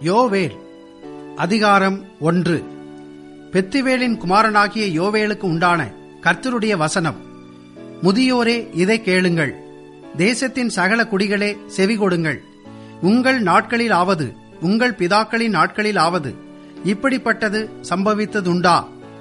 யோவேல் அதிகாரம் ஒன்று பெத்துவேலின் குமாரனாகிய யோவேலுக்கு உண்டான கர்த்தருடைய வசனம் முதியோரே இதை கேளுங்கள் தேசத்தின் சகல குடிகளே செவி கொடுங்கள் உங்கள் நாட்களில் ஆவது உங்கள் பிதாக்களின் நாட்களில் ஆவது இப்படிப்பட்டது சம்பவித்ததுண்டா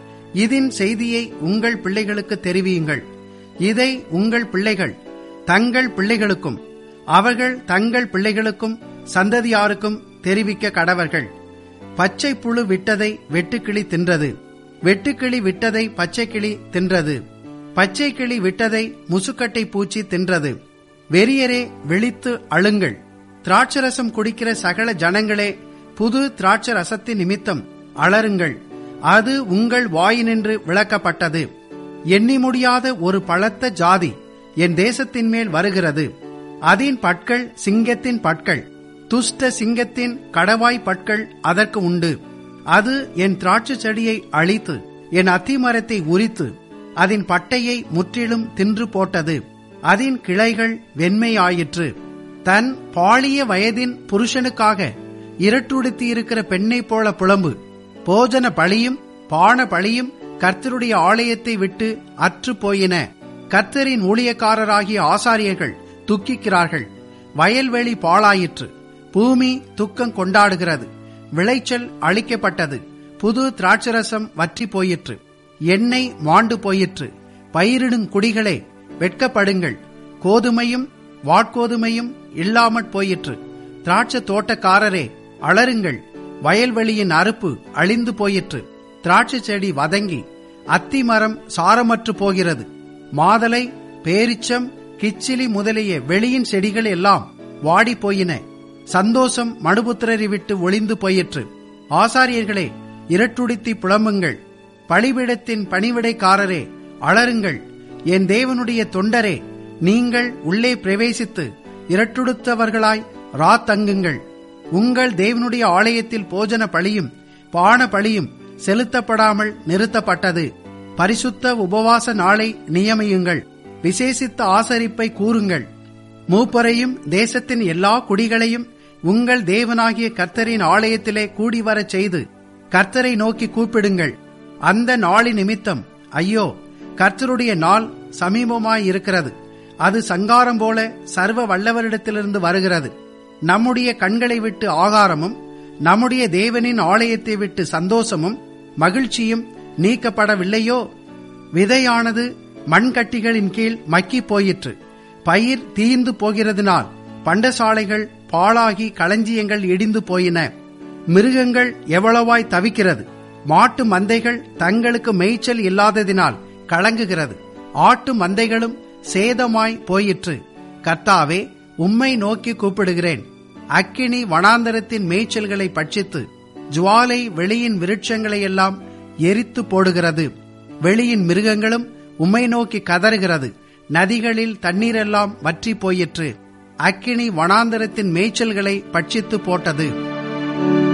இதன் செய்தியை உங்கள் பிள்ளைகளுக்கு தெரிவியுங்கள் இதை உங்கள் பிள்ளைகள் தங்கள் பிள்ளைகளுக்கும் அவர்கள் தங்கள் பிள்ளைகளுக்கும் சந்ததியாருக்கும் தெரிவிக்க கடவர்கள் பச்சை புழு விட்டதை வெட்டுக்கிளி தின்றது வெட்டுக்கிளி விட்டதை பச்சை கிளி தின்றது பச்சை கிளி விட்டதை முசுக்கட்டை பூச்சி தின்றது வெறியரே விழித்து அழுங்கள் திராட்சரசம் குடிக்கிற சகல ஜனங்களே புது திராட்சரசத்தின் நிமித்தம் அலறுங்கள் அது உங்கள் வாயினின்று விளக்கப்பட்டது எண்ணி முடியாத ஒரு பழத்த ஜாதி என் தேசத்தின் மேல் வருகிறது அதன் பட்கள் சிங்கத்தின் பட்கள் துஷ்ட சிங்கத்தின் கடவாய் பட்கள் அதற்கு உண்டு அது என் திராட்சை செடியை அழித்து என் அத்திமரத்தை உரித்து அதன் பட்டையை முற்றிலும் தின்று போட்டது அதன் கிளைகள் வெண்மையாயிற்று தன் பாலிய வயதின் புருஷனுக்காக இருட்டுடுத்தி இருக்கிற பெண்ணை போல புலம்பு போஜன பழியும் பான பழியும் கர்த்தருடைய ஆலயத்தை விட்டு அற்று போயின கர்த்தரின் ஊழியக்காரராகிய ஆசாரியர்கள் துக்கிக்கிறார்கள் வயல்வெளி பாழாயிற்று பூமி துக்கம் கொண்டாடுகிறது விளைச்சல் அழிக்கப்பட்டது புது திராட்சரசம் வற்றி போயிற்று எண்ணெய் மாண்டு போயிற்று பயிரிடும் குடிகளே வெட்கப்படுங்கள் கோதுமையும் வாட்கோதுமையும் இல்லாமற் போயிற்று திராட்சை தோட்டக்காரரே அலறுங்கள் வயல்வெளியின் அறுப்பு அழிந்து போயிற்று திராட்சை செடி வதங்கி அத்தி மரம் சாரமற்று போகிறது மாதலை பேரிச்சம் கிச்சிலி முதலிய வெளியின் செடிகள் எல்லாம் வாடி போயின சந்தோஷம் மடுபுத்திரரை விட்டு ஒளிந்து போயிற்று ஆசாரியர்களே இரட்டுடுத்தி புலம்புங்கள் பழிபிடத்தின் பணிவிடைக்காரரே அலறுங்கள் என் தேவனுடைய தொண்டரே நீங்கள் உள்ளே பிரவேசித்து இரட்டுடுத்தவர்களாய் ராத்தங்குங்கள் உங்கள் தேவனுடைய ஆலயத்தில் போஜன பழியும் பான பழியும் செலுத்தப்படாமல் நிறுத்தப்பட்டது பரிசுத்த உபவாச நாளை நியமியுங்கள் விசேஷித்த ஆசரிப்பை கூறுங்கள் மூப்பரையும் தேசத்தின் எல்லா குடிகளையும் உங்கள் தேவனாகிய கர்த்தரின் ஆலயத்திலே கூடிவரச் செய்து கர்த்தரை நோக்கி கூப்பிடுங்கள் அந்த நாளி நிமித்தம் ஐயோ கர்த்தருடைய நாள் சமீபமாயிருக்கிறது அது சங்காரம் போல சர்வ வல்லவரிடத்திலிருந்து வருகிறது நம்முடைய கண்களை விட்டு ஆகாரமும் நம்முடைய தேவனின் ஆலயத்தை விட்டு சந்தோஷமும் மகிழ்ச்சியும் நீக்கப்படவில்லையோ விதையானது மண்கட்டிகளின் கீழ் மக்கி போயிற்று பயிர் தீந்து போகிறதுனால் பண்டசாலைகள் பாழாகி களஞ்சியங்கள் இடிந்து போயின மிருகங்கள் எவ்வளவாய் தவிக்கிறது மாட்டு மந்தைகள் தங்களுக்கு மேய்ச்சல் இல்லாததினால் கலங்குகிறது ஆட்டு மந்தைகளும் சேதமாய் போயிற்று கர்த்தாவே உம்மை நோக்கி கூப்பிடுகிறேன் அக்கினி வனாந்தரத்தின் மேய்ச்சல்களை பட்சித்து ஜுவாலை வெளியின் விருட்சங்களை எல்லாம் எரித்து போடுகிறது வெளியின் மிருகங்களும் உம்மை நோக்கி கதறுகிறது நதிகளில் தண்ணீரெல்லாம் வற்றி போயிற்று அக்கினி வனாந்தரத்தின் மேய்ச்சல்களை பட்சித்து போட்டது